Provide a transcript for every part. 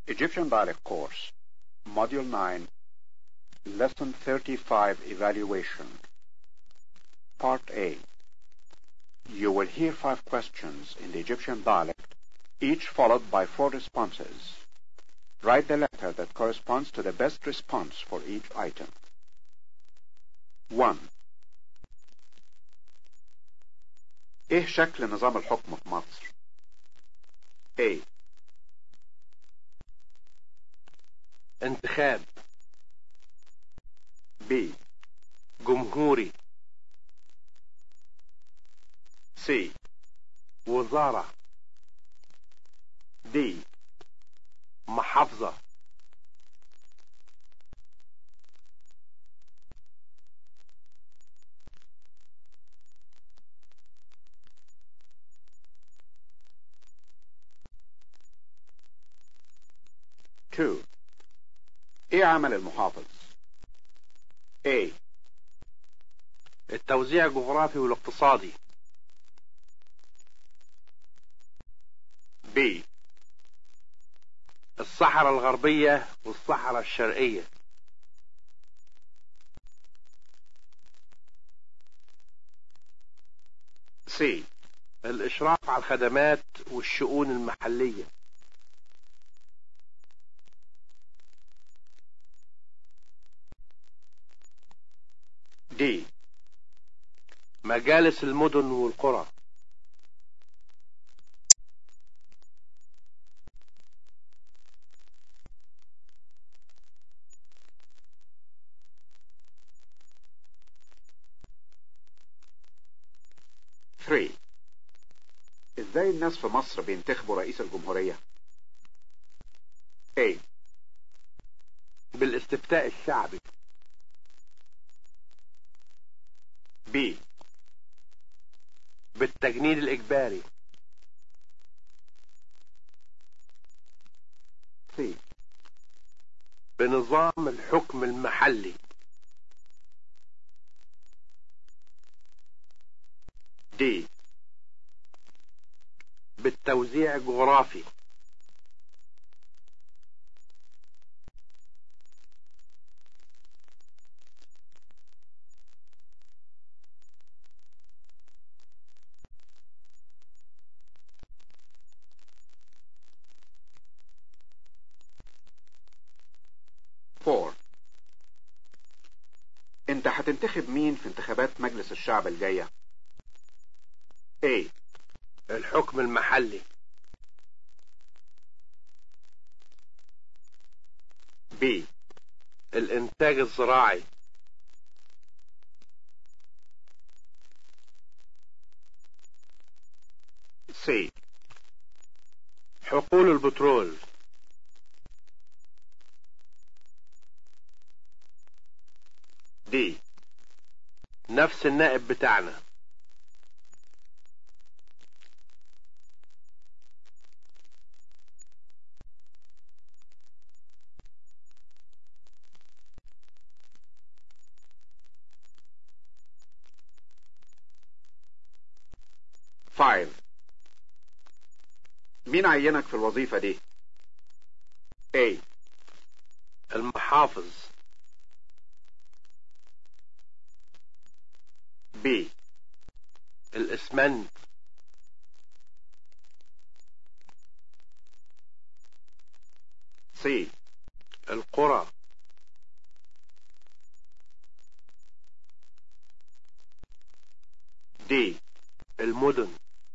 Egyptian Dialect Course, Module 9, Lesson 35 Evaluation, Part A. You will hear five questions in the Egyptian dialect, each followed by four responses. Write the letter that corresponds to the best response for each item. 1. ايه شكل نظام الحكم في مصر؟ A. انتخاب B. جمهوري C. وزارة D. محافظة Two. ايه عمل المحافظ؟ A. التوزيع الجغرافي والاقتصادي B. الصحراء الغربية والصحراء الشرقية C. الإشراف على الخدمات والشؤون المحلية D. مجالس المدن والقرى Three. ازاي الناس في مصر بينتخبوا رئيس الجمهورية؟ A. بالاستفتاء الشعبي B. بالتجنيد الإجباري C. بنظام الحكم المحلي D. بالتوزيع الجغرافي Four. انت هتنتخب مين في انتخابات مجلس الشعب الجاية؟ A. الحكم المحلي B. الإنتاج الزراعي C. حقول البترول D. نفس النائب بتاعنا Five. مين عينك في الوظيفة دي؟ A. المحافظ B. الإسمنت C. القرى D. المدن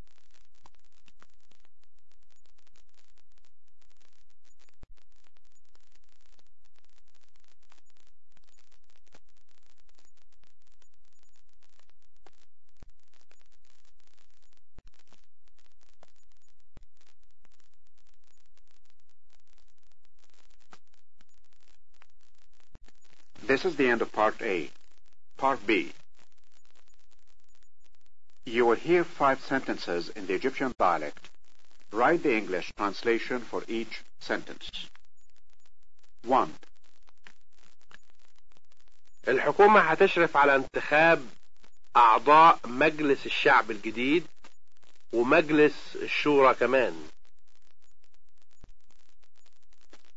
This is the end of part A. Part B. You will hear five sentences in the Egyptian dialect. Write the English translation for each sentence. 1. الحكومة هتشرف على انتخاب أعضاء مجلس الشعب الجديد ومجلس الشورى كمان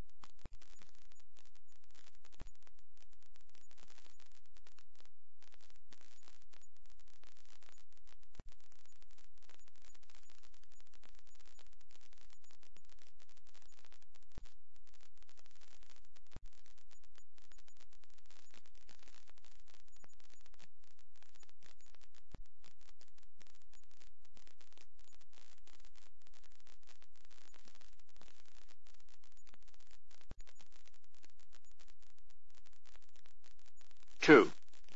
2.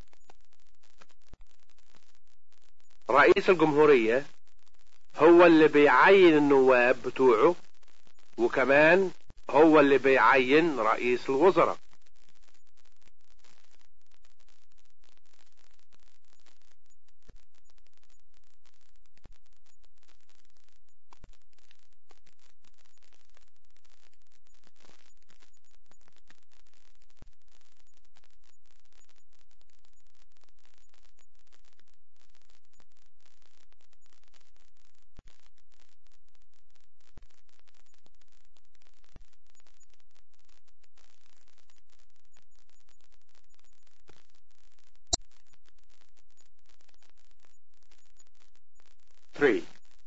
رئيس الجمهورية هو اللي بيعين النواب بتوعه وكمان هو اللي بيعين رئيس الوزراء Three.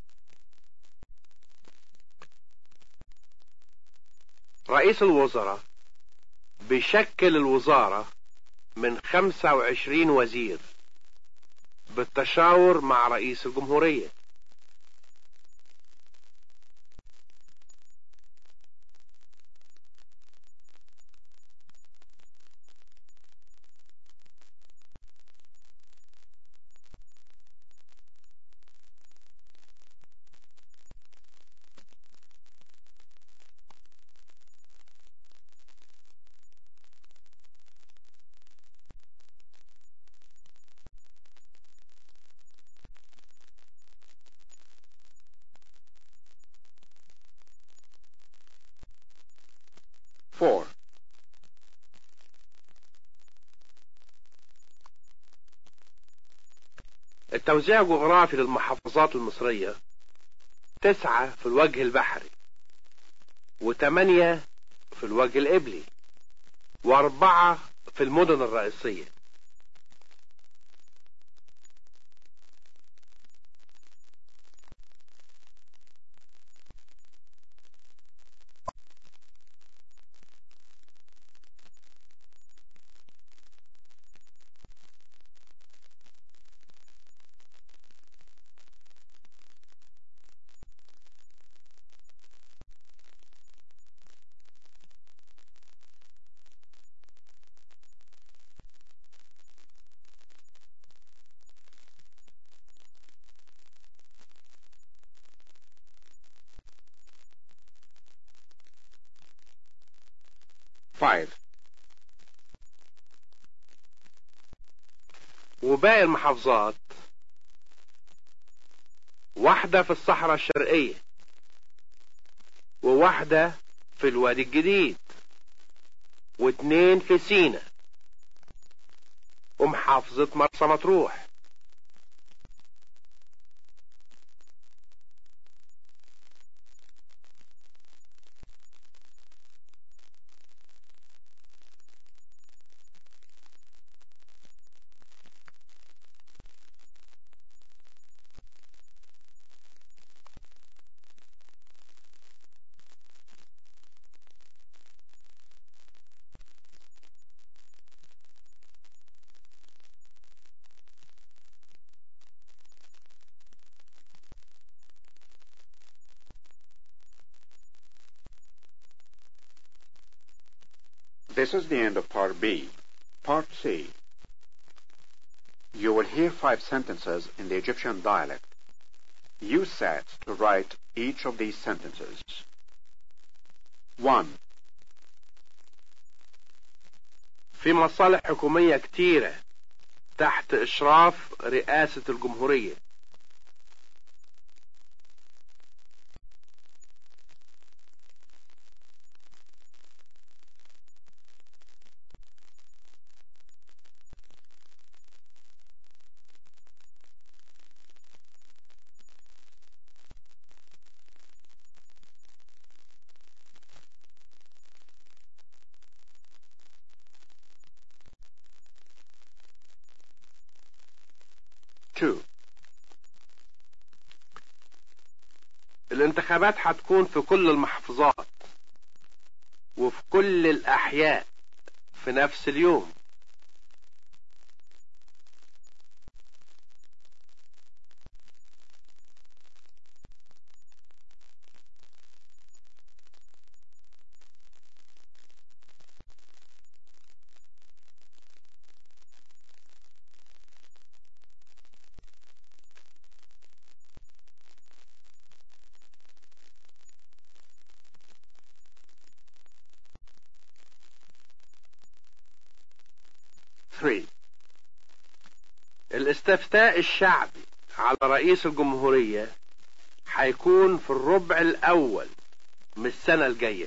رئيس الوزراء بيشكل الوزارة من 25 وزير بالتشاور مع رئيس الجمهورية Four. التوزيع الجغرافي للمحافظات المصرية تسعة في الوجه البحري وثمانية في الوجه القبلي وأربعة في المدن الرئيسية Five. وباقي المحافظات واحدة في الصحراء الشرقية وواحدة في الوادي الجديد واتنين في سينا ومحافظة مرسى مطروح This is the end of Part B. Part C. You will hear five sentences in the Egyptian dialect. Use sets to write each of these sentences. 1. في مصالح حكومية كتيرة تحت إشراف رئاسة الجمهورية Two. الانتخابات هتكون في كل المحافظات وفي كل الأحياء في نفس اليوم 3. الاستفتاء الشعبي على رئيس الجمهورية هيكون في الربع الأول من السنة الجاية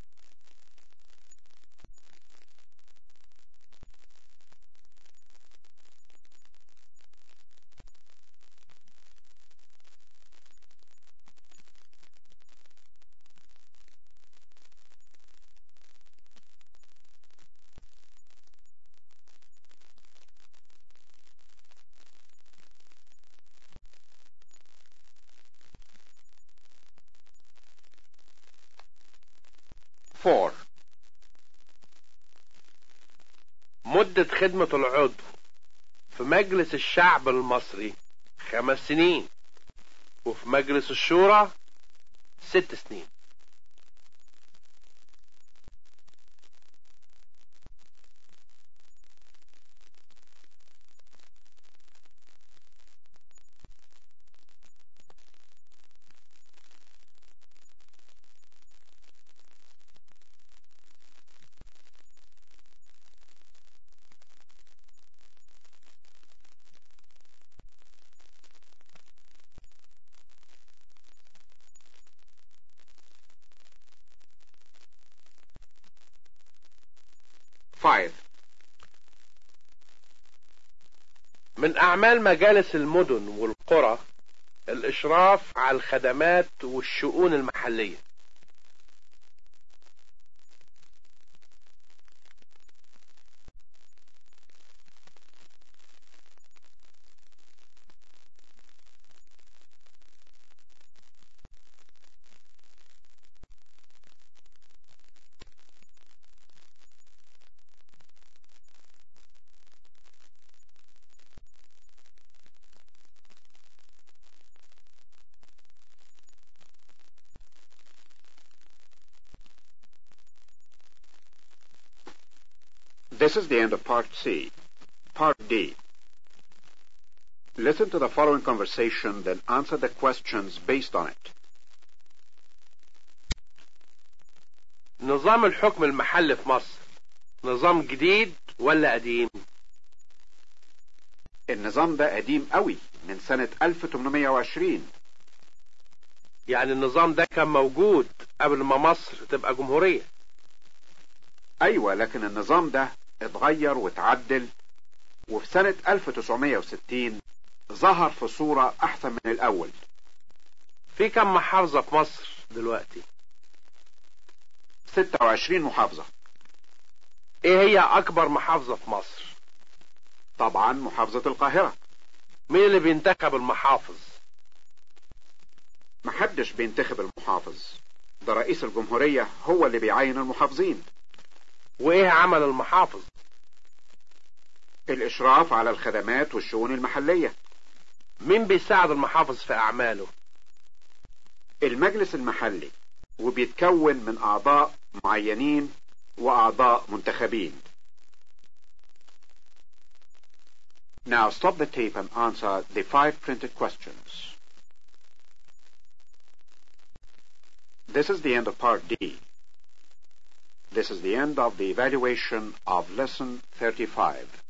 Four. مدة خدمة العضو في مجلس الشعب المصري خمس سنين وفي مجلس الشورى ست سنين Five. من أعمال مجالس المدن والقرى الإشراف على الخدمات والشؤون المحلية This is the end of Part C. Part D. Listen to the following conversation, then answer the questions based on it. نظام الحكم المحلي في مصر نظام جديد ولا قديم النظام ده قديم قوي من سنة 1820 يعني النظام ده كان موجود قبل ما مصر تبقى جمهورية أيوة لكن النظام ده اتغير واتعدل وفي سنة 1960 ظهر في صورة أحسن من الأول في كم محافظة في مصر دلوقتي 26 محافظة ايه هي اكبر محافظة في مصر طبعا محافظة القاهرة مين اللي بينتخب المحافظ محدش بينتخب المحافظ ده رئيس الجمهورية هو اللي بيعين المحافظين وايه عمل المحافظ الإشراف على الخدمات والشؤون المحلية مين بيساعد المحافظ في اعماله المجلس المحلي وبيتكون من أعضاء معينين وأعضاء منتخبين Now stop the tape and answer the five printed questions. This is the end of Part D. This is the end of the evaluation of Lesson 35.